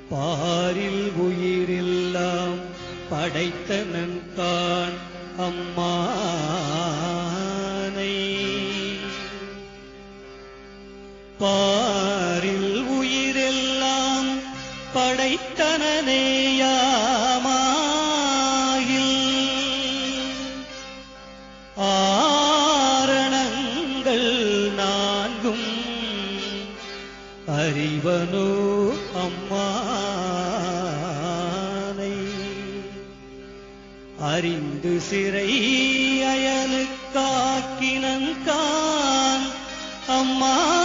பாரில் உயிரெல்லாம் படைத்தனன் கான் அம்மானை பாரில் உயிரெல்லாம் படைத்தனனேயாமாயில் ஆரணங்கள் நான்கும் அறிவனோ அம்மானை அறிந்து சிறை அயலுக்காக்கினன் கான் அம்மா